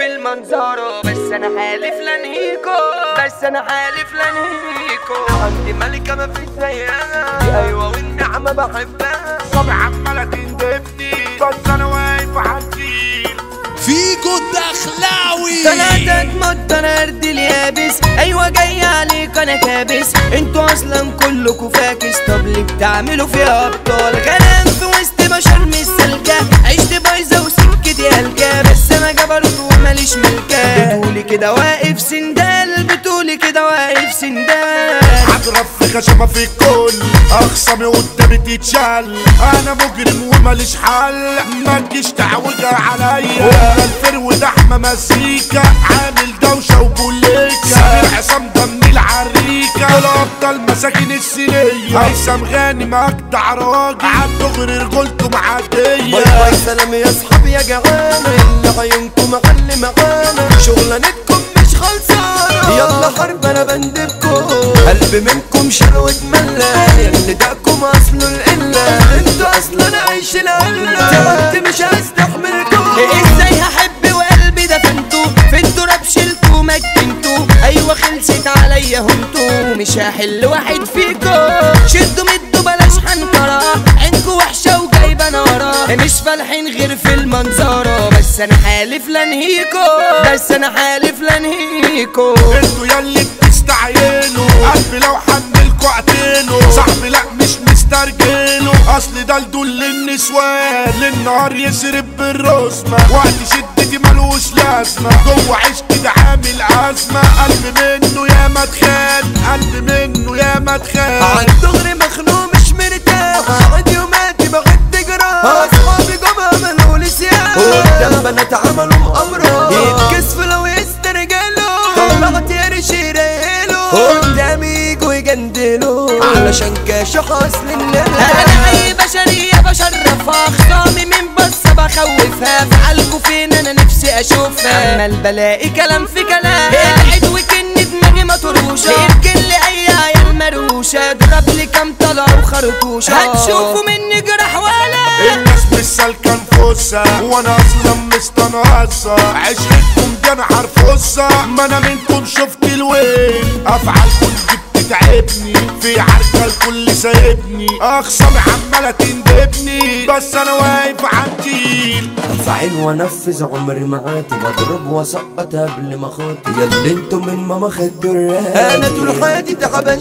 في المنظرة بس انا حالف لانهيكو بس انا حالف لانهيكو عندي ملكة ما فيش زيها دي ايوه والنعمة بحبها صابع عمالة تندبني بس انا واقف عالجيل فيكو الدخلاوي ثلاثة تموت انا ارض اليابس ايوه جاي عليك انا كابس انتوا اصلا كلكوا فاكس طب ليه بتعملوا فيها ابطال غرام في وسط بشر مش سالكة عشت بايظة وسكتي هلكة بس انا جبروت وماليش ملكة بتقولي كده واقف سندال بتقولي كده واقف سندال هضرب في خشبة في الكل اخصامي قدامي تتشال انا مجرم وماليش حل ما تجيش تعوجها عليا ولا الفرو ده احمى مزيكا عامل دوشة وبوليكا سمير عصام ده من العريكة دول ابطال مساكن السنية هيثم غانم اجدع راجل عالدغري رجولته معدية باي باي سلام يا اصحاب يا جعانة اللي عيونكم معلم معانا شغلانتكم مش خلصانة يلا حرب انا بندبكم قلب منكم شلو اتملى اللي داكم اصله القلة انتوا اصلا عايش العلة تعبت مش هستحملكم ازاي هحب وقلبي دفنتوا فانتوا راب شلتوا مكنتوا ايوه خلصت عليا هنتوا مش هحل واحد فيكم شدوا مدوا بلاش حنطرة عينكوا وحشة وجايبة نارة مش فالحين غير في المنظرة بس انا حالف لانهيكو بس انا حالف لانهيكو انتوا ياللي بتستعينوا قلبي لو حملكوا اقتله صاحبي لا مش مسترجله اصل ده لدول النسوان للنهار يسرب بالرسمة وقت شدتي ملوش لازمة جوه عشقي ده عامل ازمة قلب منه يا ما تخان قلب منه يا ما تخان عن دغري مخنوق مش مرتاح قاعد يوماتي بغد جراح اصحابي جم عملوا لي سياح قدام بنات عملوا مؤامرة يتكسفوا لو يسترجلوا طلعت قرش يريلوا قدامي يجوا يجندلوا علشان كاش اصل الناس انا اي بشرية بشرفها خصامي من بصة بخوفها في حالكوا فين انا نفسي اشوفها عمال بلاقي كلام في كلام ابعد وكن دماغي مطروشة يمكن لي اي عيال مروشة اضرب لي كام طلعة وخرطوشة هتشوفوا مني جرح ولا الناس مش سالكة نفوسها وانا اصلا مستنقصة عشقتكم دي انا عارفوسها ما انا منكم شفت الويل افعالكم دي بتتعبني في عركة الكل سايبني اخصامي عمالة تندبني بس انا واقف عالجيل افعل وانفذ عمري معاتي بضرب واسقط قبل ما خاطي ياللي انتوا من ماما خدوا الراب انا طول حياتي تعبان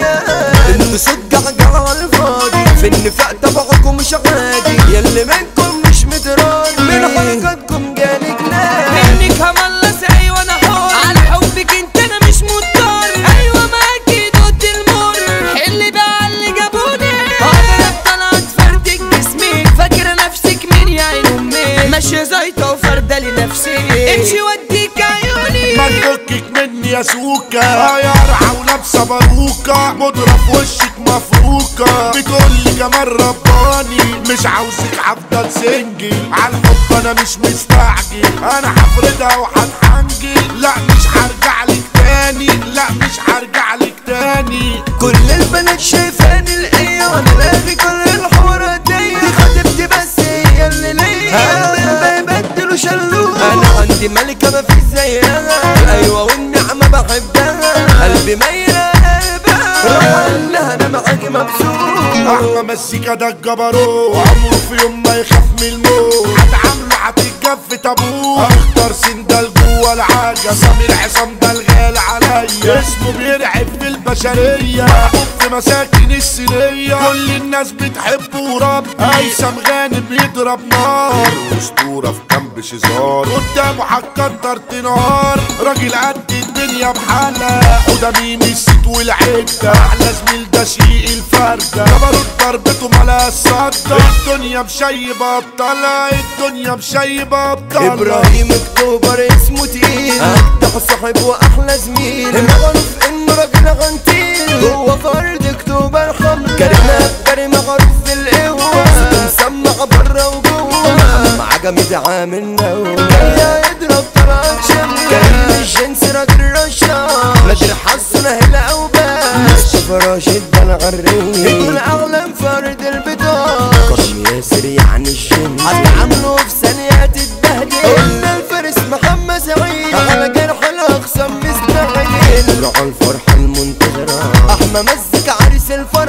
شيان انتوا صوت جعجع على الفاضي في النفاق تبعكم مش عادي ياللي منكم مش متراضي من حركاتكم جالي جنان منك هملص ايوه انا حر على حبك انت انا مش مضطر ايوه معاكي دوت المر حل بقى اللي جابوني انا طلعت فردك جسمي فاكره نفسك مين يا عين امي ماشيه زيطه وفرده لنفسي امشي وديك عيوني ما تفكك مني يا سوكا يا رعا ولابسه باروكه مضرب في وشك مفروكه بتقولي جمال رباني مش عاوزك هفضل سنجل على الحب انا مش مستعجل انا هفردها وهتحنجل لا مش هرجع لك تاني لا مش هرجع لك تاني كل البنات شايفاني الايه وانا لاغي كل الحوارات دي دي خطيبتي بس هي اللي ليا انا بيبدلوا شلوه انا عندي ملكه ما في زيها ايوه والنعمه بحبها قلبي ميله قلبها روح لها انا معاكي مبسوط احلى مزيكا ده الجبروت عمره في يوم ما يخاف من الموت هتعامله هتتجف تابوت اختار سندال جوه العجب سمير عصام ده الغالي عليا اسمه بيرعب في البشرية محبوب في مساكن السنية كل الناس بتحبه ورب هيثم غانم بيضرب نار اسطورة في جنب شزار قدامه هتكتر تنار راجل قد الدنيا بحالها وده مين الست والعدة احلى زميل ده شيء الفردة جبروت ضربته ملا الصدى الدنيا مشيبة ابطالها الدنيا مشيبة ابطالها ابراهيم اكتوبر اسمه تقيل اجدع صاحب واحلى زميل معروف انه راجل غنتيل جوه فرد اكتوبر خمر كريم عبقري معروف في القوة صوته مسمع بره وجوه مع جامد عامل نو جاي يضرب طلعت شمل كريم الجنس راجل رشاش نادر حسن هلا اوباش مصطفى راشد ده الغريب يكون اعلم فرد البطاش كرم ياسر يعني الجن هتعامله في ثانية تتبهدل قلنا الفارس محمد سعيد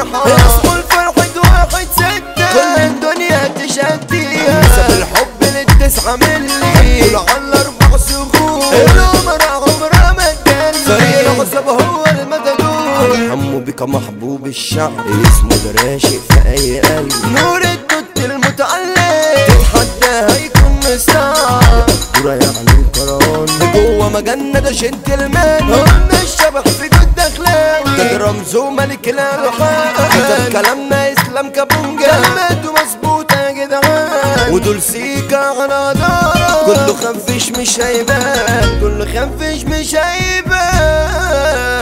فرحة اسمه الفرحة واحد ستة كل الدنيا تشتيها نسب الحب للتسعة ملي كل على أربع سخون العمر عمرها ما تجلي فريق العصب هو المددون حمو بك محبوب الشعب اسمه ده راشق في أي قلب نور الدود المتعلق تتحدى هيكون مستعد دورة يعني القران جوه مجنة ده جنتلمان قلنا الشبح في جد اخلاقي ده رمزه ملك الالحان كتب كلامنا اسلام كابونجا كلماته مظبوطة يا جدعان ودول سيكا على دارة كله خفش مش هيبان كله خفش مش هيبان